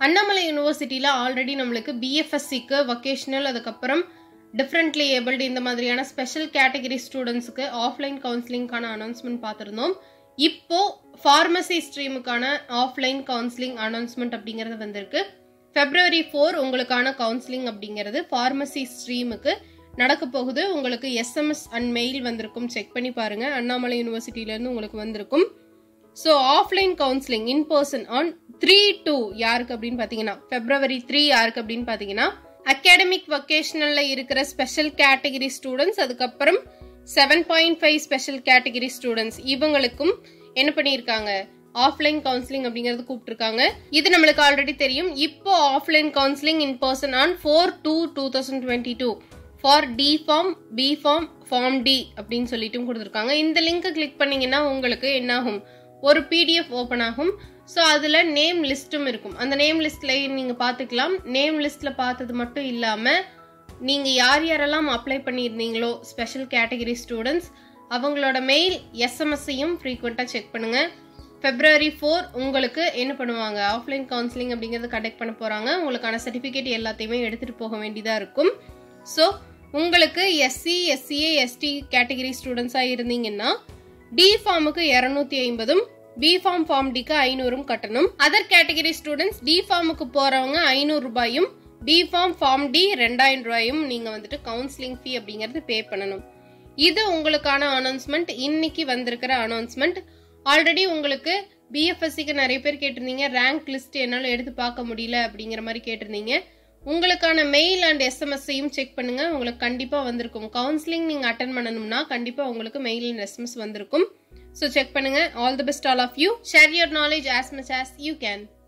அண்ணாமலை யூனிவர்சிட்டியில் ஆல்ரெடி நம்மளுக்கு பிஎஃப்எஸ்சிக்கு வொகேஷனல் அதுக்கப்புறம் டிஃப்ரெண்ட்லி ஏபிள்டு இந்த மாதிரியான ஸ்பெஷல் கேட்டகரி ஸ்டூடெண்ட்ஸுக்கு ஆஃப்லைன் கவுன்சிலிங்கான அனௌன்ஸ்மெண்ட் பார்த்துருந்தோம் இப்போ ஃபார்மசி ஸ்ட்ரீமுக்கான ஆஃப்லைன் கவுன்சிலிங் அனௌன்ஸ்மெண்ட் அப்படிங்கிறது வந்திருக்கு ஃபெப்ரவரி ஃபோர் உங்களுக்கான கவுன்சிலிங் அப்படிங்கிறது ஃபார்மசி ஸ்ட்ரீமுக்கு நடக்க போகுது உங்களுக்கு எஸ்எம்எஸ் அண்ட் மெயில் வந்திருக்கும் செக் பண்ணி பாருங்க அண்ணாமலை யூனிவர்சிட்டியிலேருந்து உங்களுக்கு வந்திருக்கும் so offline counselling in person on three two யாருக்கு அப்படின்னு பார்த்தீங்கன்னா ஃபெப்ரவரி த்ரீ யாருக்கு அப்படின்னு பார்த்தீங்கன்னா அகாடமிக் வொகேஷனல்ல இருக்கிற ஸ்பெஷல் கேட்டகரி ஸ்டூடெண்ட்ஸ் அதுக்கப்புறம் seven point five special category students இவங்களுக்கும் என்ன பண்ணியிருக்காங்க ஆஃப்லைன் கவுன்சிலிங் அப்படிங்கிறது கூப்பிட்டுருக்காங்க இது நம்மளுக்கு ஆல்ரெடி தெரியும் இப்போ offline counselling in person on four two two thousand twenty two for D pharm B pharm pharm D அப்படின்னு சொல்லிட்டும் கொடுத்துருக்காங்க இந்த லிங்கை கிளிக் பண்ணீங்கன்னா உங்களுக்கு என்னாகும் ஒரு பிடிஎஃப் ஓப்பன் ஆகும் ஸோ அதில் நேம் லிஸ்ட்டும் இருக்கும் அந்த நேம் லிஸ்ட்ல நீங்கள் பார்த்துக்கலாம் நேம் லிஸ்ட்டில் பார்த்தது மட்டும் இல்லாமல் நீங்கள் யார் யாரெல்லாம் அப்ளை பண்ணியிருந்தீங்களோ ஸ்பெஷல் கேட்டகரி ஸ்டூடெண்ட்ஸ் அவங்களோட மெயில் எஸ்எம்எஸ்ஸையும் ஃப்ரீக்வெண்ட்டாக செக் பண்ணுங்கள் ஃபெப்ரவரி ஃபோர் உங்களுக்கு என்ன பண்ணுவாங்க ஆஃப்லைன் கவுன்சிலிங் அப்படிங்கிறது கண்டக்ட் பண்ண போகிறாங்க உங்களுக்கான சர்டிஃபிகேட் எல்லாத்தையுமே எடுத்துகிட்டு போக வேண்டியதாக இருக்கும் ஸோ உங்களுக்கு எஸ்சி எஸ்சிஏ எஸ்டி கேட்டகரி ஸ்டூடெண்ட்ஸாக இருந்தீங்கன்னா டி ஃபார்முக்கு இரநூத்தி ஐம்பதும் பி ஃபார்ம் ஃபார்ம் டிக்கு ஐநூறும் கட்டணும் அதர் கேட்டகரி ஸ்டூடெண்ட்ஸ் டி ஃபார்முக்கு போறவங்க ஐநூறு ரூபாயும் பி ஃபார்ம் ஃபார்ம் டி ரெண்டாயிரம் ரூபாயும் நீங்க வந்துட்டு கவுன்சிலிங் ஃபீ அப்படிங்கிறது பே பண்ணணும் இது உங்களுக்கான அனௌன்ஸ்மெண்ட் இன்னைக்கு வந்திருக்கிற அனௌன்ஸ்மெண்ட் ஆல்ரெடி உங்களுக்கு பிஎஃப்எஸ்சிக்கு நிறைய பேர் கேட்டிருந்தீங்க ரேங்க் லிஸ்ட் என்னால் எடுத்து பார்க்க முடியல அப்படிங்கிற மாதிரி கேட்டிருந்தீங்க உங்களுக்கான மெயில் அண்ட் எஸ்எம்எஸ்ஸையும் செக் பண்ணுங்க உங்களுக்கு கண்டிப்பாக வந்திருக்கும் கவுன்சிலிங் நீங்கள் அட்டன் பண்ணணும்னா கண்டிப்பாக உங்களுக்கு மெயில் அண்ட் எஸ்எம்எஸ் வந்திருக்கும் ஸோ செக் பண்ணுங்க all the best all of you share your knowledge as much as you can